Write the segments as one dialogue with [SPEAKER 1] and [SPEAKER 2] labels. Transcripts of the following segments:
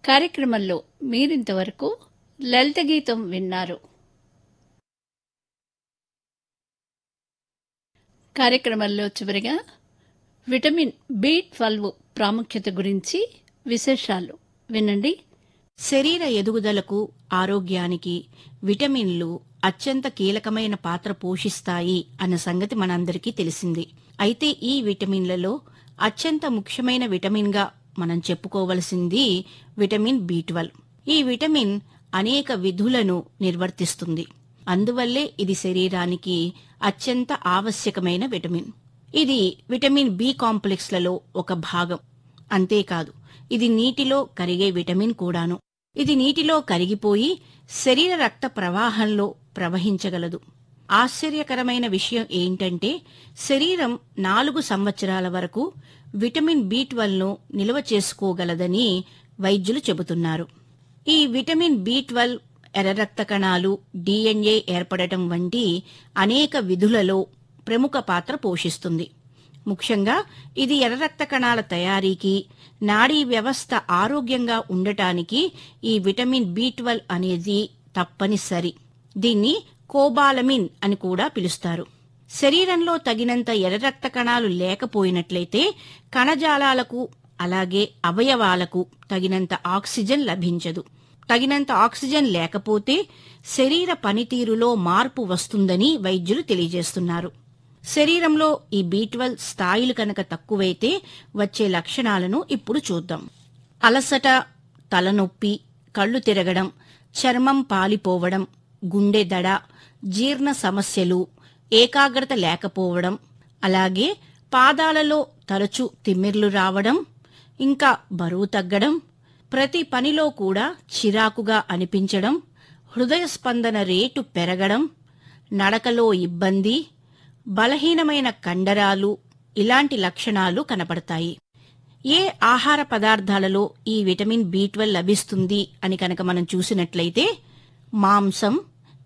[SPEAKER 1] కార్యక్రమంలో మీరింతవరకు లలిత గీతం విన్నారు కార్యక్రమంలో చివరిగా విటమిన్ బి ట్వెల్వ్ ప్రాముఖ్యత గురించి విశేషాలు వినండి
[SPEAKER 2] శరీర ఎదుగుదలకు ఆరోగ్యానికి విటమిన్లు అత్యంత కీలకమైన పాత్ర పోషిస్తాయి అన్న సంగతి మనందరికీ తెలిసింది అయితే ఈ విటమిన్లలో అత్యంత ముఖ్యమైన విటమిన్గా మనం చెప్పుకోవలసింది విటమిన్ బి ఈ విటమిన్ అనేక విధులను నిర్వర్తిస్తుంది అందువల్లే ఇది శరీరానికి అత్యంత ఆవశ్యకమైన విటమిన్ ఇది విటమిన్ బి కాంప్లెక్స్లలో ఒక భాగం అంతేకాదు ఇది నీటిలో కరిగే విటమిన్ కూడాను ఇది నీటిలో కరిగిపోయి శరీర రక్త ప్రవాహంలో ప్రవహించగలదు ఆశ్చర్యకరమైన విషయం ఏంటంటే శరీరం నాలుగు సంవత్సరాల వరకు విటమిన్ బి ను నిల్వ చేసుకోగలదని వైద్యులు చెబుతున్నారు ఈ విటమిన్ బి ట్వెల్వ్ ఎర్ర రక్త కణాలు డిఎన్ఏ ఏర్పడటం వంటి అనేక విధులలో ప్రముఖ పాత్ర పోషిస్తుంది ముఖ్యంగా ఇది ఎర్ర రక్త కణాల తయారీకి నాడీ వ్యవస్థ ఆరోగ్యంగా ఉండటానికి ఈ విటమిన్ బి అనేది తప్పనిసరి దీన్ని కోబాలమిన్ అని కూడా పిలుస్తారు శరీరంలో తగినంత ఎర్ర రక్త కణాలు లేకపోయినట్లయితే కణజాలాలకు అలాగే అవయవాలకు తగినంత ఆక్సిజన్ లభించదు తగినంత ఆక్సిజన్ లేకపోతే శరీర పనితీరులో మార్పు వస్తుందని వైద్యులు తెలియజేస్తున్నారు శరీరంలో ఈ బి స్థాయిలు కనుక తక్కువైతే వచ్చే లక్షణాలను ఇప్పుడు చూద్దాం అలసట తలనొప్పి కళ్ళు తిరగడం చర్మం పాలిపోవడం గుండె దడ జీర్ణ సమస్యలు ఏకాగ్రత లేకపోవడం అలాగే పాదాలలో తరచు తిమ్మిర్లు రావడం ఇంకా బరువు తగ్గడం ప్రతి పనిలో కూడా చిరాకుగా అనిపించడం హృదయ స్పందన రేటు పెరగడం నడకలో ఇబ్బంది బలహీనమైన కండరాలు ఇలాంటి లక్షణాలు కనపడతాయి ఏ ఆహార పదార్థాలలో ఈ విటమిన్ బి లభిస్తుంది అని కనుక మనం చూసినట్లయితే మాంసం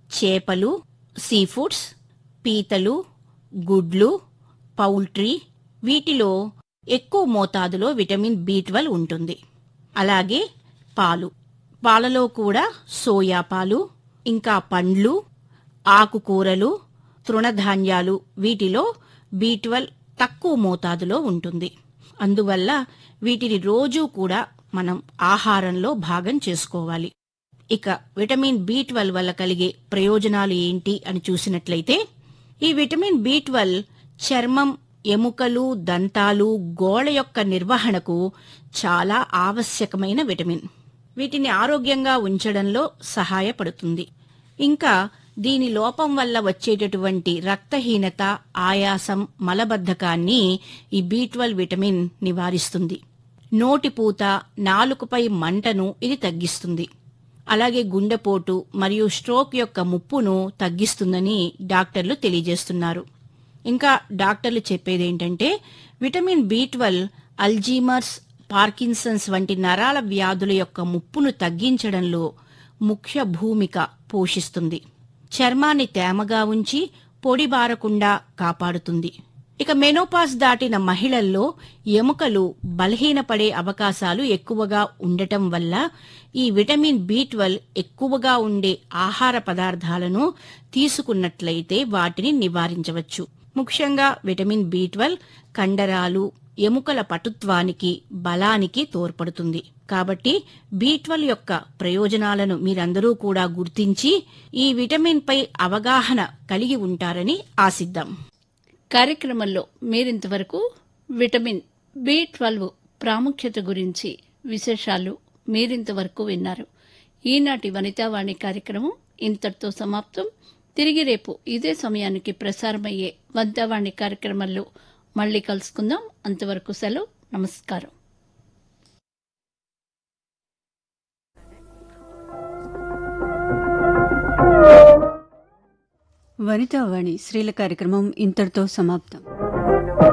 [SPEAKER 2] చేపలు సీఫుడ్స్ పీతలు గుడ్లు పౌల్ట్రీ వీటిలో ఎక్కువ మోతాదులో విటమిన్ బి ఉంటుంది అలాగే పాలు పాలలో కూడా సోయా పాలు ఇంకా పండ్లు ఆకుకూరలు తృణధాన్యాలు వీటిలో బి తక్కువ మోతాదులో ఉంటుంది అందువల్ల వీటిని రోజూ కూడా మనం ఆహారంలో భాగం చేసుకోవాలి ఇక విటమిన్ బి వల్ల కలిగే ప్రయోజనాలు ఏంటి అని చూసినట్లయితే ఈ విటమిన్ బి చర్మం ఎముకలు దంతాలు గోళ యొక్క నిర్వహణకు చాలా ఆవశ్యకమైన విటమిన్ వీటిని ఆరోగ్యంగా ఉంచడంలో సహాయపడుతుంది ఇంకా దీని లోపం వల్ల వచ్చేటటువంటి రక్తహీనత ఆయాసం మలబద్ధకాన్ని ఈ బి విటమిన్ నివారిస్తుంది నోటిపూత నాలుకపై మంటను ఇది తగ్గిస్తుంది అలాగే గుండెపోటు మరియు స్ట్రోక్ యొక్క ముప్పును తగ్గిస్తుందని డాక్టర్లు తెలియజేస్తున్నారు ఇంకా డాక్టర్లు చెప్పేదేంటంటే విటమిన్ బి అల్జీమర్స్ పార్కిన్సన్స్ వంటి నరాల వ్యాధుల యొక్క ముప్పును తగ్గించడంలో ముఖ్య భూమిక పోషిస్తుంది చర్మాన్ని తేమగా ఉంచి పొడిబారకుండా కాపాడుతుంది ఇక మెనోపాస్ దాటిన మహిళల్లో ఎముకలు బలహీనపడే అవకాశాలు ఎక్కువగా ఉండటం వల్ల ఈ విటమిన్ బి ఎక్కువగా ఉండే ఆహార పదార్థాలను తీసుకున్నట్లయితే వాటిని నివారించవచ్చు ముఖ్యంగా విటమిన్ బి కండరాలు ఎముకల పటుత్వానికి బలానికి తోడ్పడుతుంది కాబట్టి బి యొక్క ప్రయోజనాలను మీరందరూ కూడా గుర్తించి ఈ విటమిన్ పై అవగాహన కలిగి ఉంటారని ఆశిద్దాం
[SPEAKER 1] కార్యక్రమంలో మీరింతవరకు విటమిన్ బి ట్వెల్వ్ ప్రాముఖ్యత గురించి విశేషాలు మీరింతవరకు విన్నారు ఈనాటి వనితావాణి కార్యక్రమం ఇంతటితో సమాప్తం తిరిగి రేపు ఇదే సమయానికి ప్రసారమయ్యే వనితావాణి కార్యక్రమంలో మళ్ళీ కలుసుకుందాం అంతవరకు సెలవు నమస్కారం
[SPEAKER 3] వనితావాణి స్త్రీల కార్యక్రమం ఇంతటితో సమాప్తం